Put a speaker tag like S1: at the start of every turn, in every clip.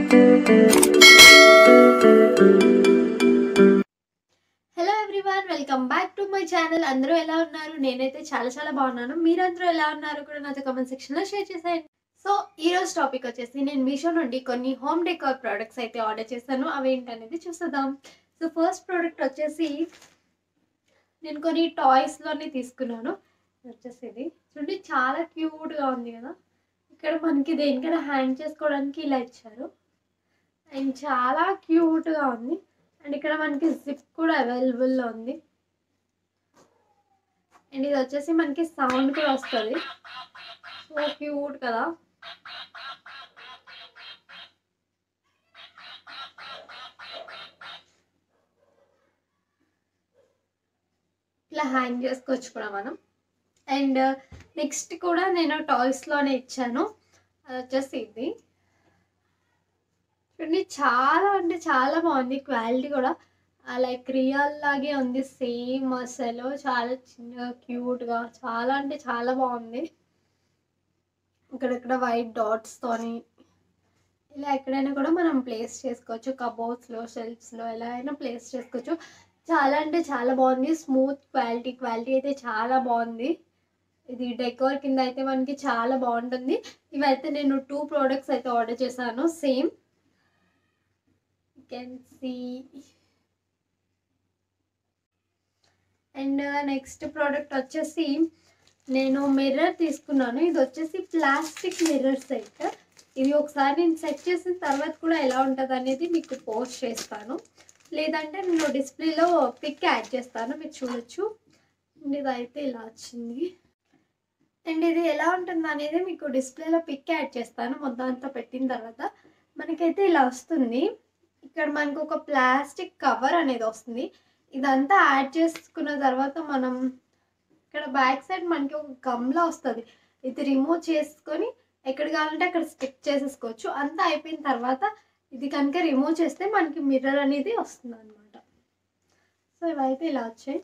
S1: hello everyone welcome back to my channel అందరూ ఎలా ఉన్నారు నేనైతే చాలా చాలా బాగున్నాను మీరందరూ ఎలా ఉన్నారు కూడా నాతో కామెంట్ సెక్షన్లో షేర్ చేసేయండి సో ఈ రోజు టాపిక్ వచ్చేసి నేను మీషో నుండి కొన్ని హోమ్ డెకార్ ప్రోడక్ట్స్ అయితే ఆర్డర్ చేశాను అవి ఏంటనేది చూసేద్దాం సో ఫస్ట్ ప్రోడక్ట్ వచ్చేసి నేను కొన్ని టాయ్స్లోనే తీసుకున్నాను ఇది వచ్చేసి ఇది చూడండి చాలా క్యూట్గా ఉంది కదా ఇక్కడ మనకి దేనికైనా హ్యాండ్ చేసుకోవడానికి ఇలా ఇచ్చారు అండ్ చాలా క్యూట్గా ఉంది అండ్ ఇక్కడ మనకి జిప్ కూడా అవైలబుల్లో ఉంది అండ్ ఇది వచ్చేసి మనకి సౌండ్ కూడా వస్తుంది సో క్యూట్ కదా ఇట్లా హ్యాంగ్ చేసుకోవచ్చు కూడా మనం అండ్ నెక్స్ట్ కూడా నేను టాయ్స్లోనే ఇచ్చాను అది వచ్చేసి ఇది చూడండి చాలా అంటే చాలా బాగుంది క్వాలిటీ కూడా లైక్ రియల్ లాగే ఉంది సేమ్ అసలు చాలా చిన్నగా క్యూట్గా చాలా అంటే చాలా బాగుంది ఇక్కడక్కడ వైట్ డాట్స్తోని ఇలా ఎక్కడైనా కూడా మనం ప్లేస్ చేసుకోవచ్చు కబోర్డ్స్లో షెల్ఫ్స్లో ఎలా అయినా ప్లేస్ చేసుకోవచ్చు చాలా అంటే చాలా బాగుంది స్మూత్ క్వాలిటీ క్వాలిటీ అయితే చాలా బాగుంది ఇది డెకోర్ కింద అయితే మనకి చాలా బాగుంటుంది ఇవైతే నేను టూ ప్రోడక్ట్స్ అయితే ఆర్డర్ చేశాను same can see and next product వచ్చేసి నేను మిర్రర్ తీసుకున్నాను ఇది వచ్చేసి ప్లాస్టిక్ మిర్రర్ సెట్ ఇది ఒకసారి నేను సెట్ చేసిన తర్వాత కూడా ఎలా ఉంటుంది అనేది మీకు పోస్ట్ చేస్తాను లేదంటే నేను డిస్ప్లేలో పిక్ యాడ్ చేస్తాను మీరు చూడొచ్చు అండ్ ఇది అయితే ఇలా వచ్చింది అండ్ ఇది ఎలా ఉంటుంది అనేది మీకు డిస్ప్లేలో పిక్ యాడ్ చేస్తాను మొత్తం అంతా పెట్టిన తర్వాత మనకైతే ఇలా వస్తుంది ఇక్కడ మనకు ఒక ప్లాస్టిక్ కవర్ అనేది వస్తుంది ఇదంతా యాడ్ చేసుకున్న తర్వాత మనం ఇక్కడ బ్యాక్ సైడ్ మనకి ఒక గమ్లా వస్తుంది ఇది రిమూవ్ చేసుకొని ఎక్కడ కావాలంటే అక్కడ స్టిక్ చేసేసుకోవచ్చు అంతా అయిపోయిన తర్వాత ఇది కనుక రిమూవ్ చేస్తే మనకి మిర్రర్ అనేది వస్తుంది అనమాట సో ఇవైతే ఇలా వచ్చాయి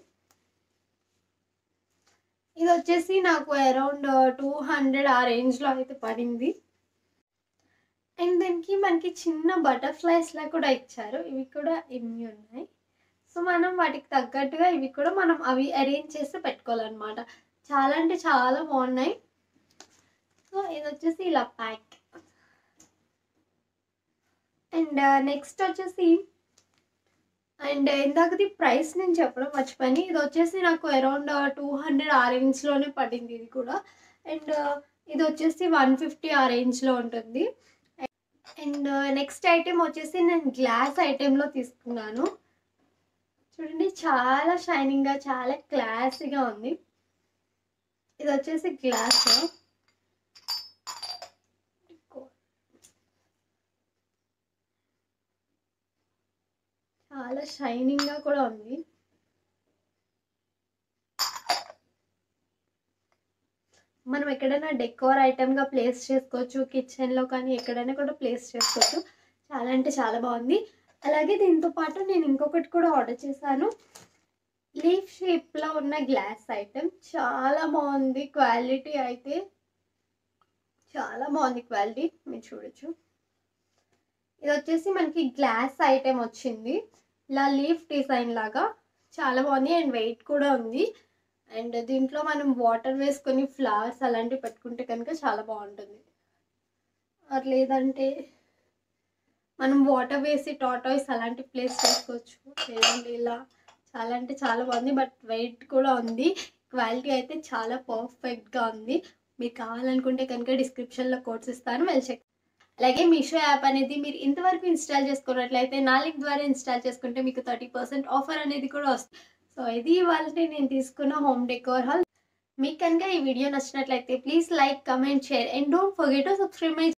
S1: ఇది వచ్చేసి నాకు అరౌండ్ టూ హండ్రెడ్ ఆ రేంజ్లో అయితే పడింది అండ్ దీనికి మనకి చిన్న బటర్ఫ్లైస్ లా కూడా ఇచ్చారు ఇవి కూడా ఇన్ని ఉన్నాయి సో మనం వాటికి తగ్గట్టుగా ఇవి కూడా మనం అవి అరేంజ్ చేసి పెట్టుకోవాలన్నమాట చాలా అంటే చాలా బాగున్నాయి సో ఇది వచ్చేసి ఇలా ప్యాక్ అండ్ నెక్స్ట్ వచ్చేసి అండ్ ఇందాకది ప్రైస్ నేను చెప్పడం మర్చిపోయాను ఇది వచ్చేసి నాకు అరౌండ్ టూ హండ్రెడ్ ఆ రేంజ్లోనే పడింది ఇది కూడా అండ్ ఇది వచ్చేసి వన్ ఫిఫ్టీ ఆ రేంజ్లో ఉంటుంది అండ్ నెక్స్ట్ ఐటెం వచ్చేసి నేను గ్లాస్ ఐటెంలో తీసుకున్నాను చూడండి చాలా షైనింగ్గా చాలా క్లాసీగా ఉంది ఇది వచ్చేసి గ్లాస్ చాలా షైనింగ్గా కూడా ఉంది మనం ఎక్కడైనా డెకోర్ ఐటెంగా ప్లేస్ చేసుకోవచ్చు కిచెన్లో కానీ ఎక్కడైనా కూడా ప్లేస్ చేసుకోవచ్చు చాలా అంటే చాలా బాగుంది అలాగే దీంతో పాటు నేను ఇంకొకటి కూడా ఆర్డర్ చేశాను లీఫ్ షేప్లో ఉన్న గ్లాస్ ఐటెం చాలా బాగుంది క్వాలిటీ అయితే చాలా బాగుంది క్వాలిటీ మీరు చూడొచ్చు ఇది వచ్చేసి మనకి గ్లాస్ ఐటెం వచ్చింది ఇలా లీఫ్ డిజైన్ లాగా చాలా బాగుంది అండ్ వెయిట్ కూడా ఉంది అండ్ దీంట్లో మనం వాటర్ వేసుకొని ఫ్లవర్స్ అలాంటివి పెట్టుకుంటే కనుక చాలా బాగుంటుంది అది లేదంటే మనం వాటర్ వేసి టాటాయిస్ అలాంటి ప్లేస్ చేసుకోవచ్చు లేదంటే ఇలా చాలా అంటే చాలా బాగుంది బట్ వెయిట్ కూడా ఉంది క్వాలిటీ అయితే చాలా పర్ఫెక్ట్గా ఉంది మీకు కావాలనుకుంటే కనుక డిస్క్రిప్షన్లో కోడ్స్ ఇస్తాను వెళ్ళి చెక్ అలాగే మీషో యాప్ అనేది మీరు ఇంతవరకు ఇన్స్టాల్ చేసుకున్నట్లయితే నా లింక్ ద్వారా ఇన్స్టాల్ చేసుకుంటే మీకు థర్టీ పర్సెంట్ ఆఫర్ అనేది కూడా వస్తుంది సో ఇది ఇవాళ నేను తీసుకున్న హోమ్ డెకోర్ హాల్ మీకు కనుక ఈ వీడియో నచ్చినట్లయితే please like comment share and don't forget to subscribe my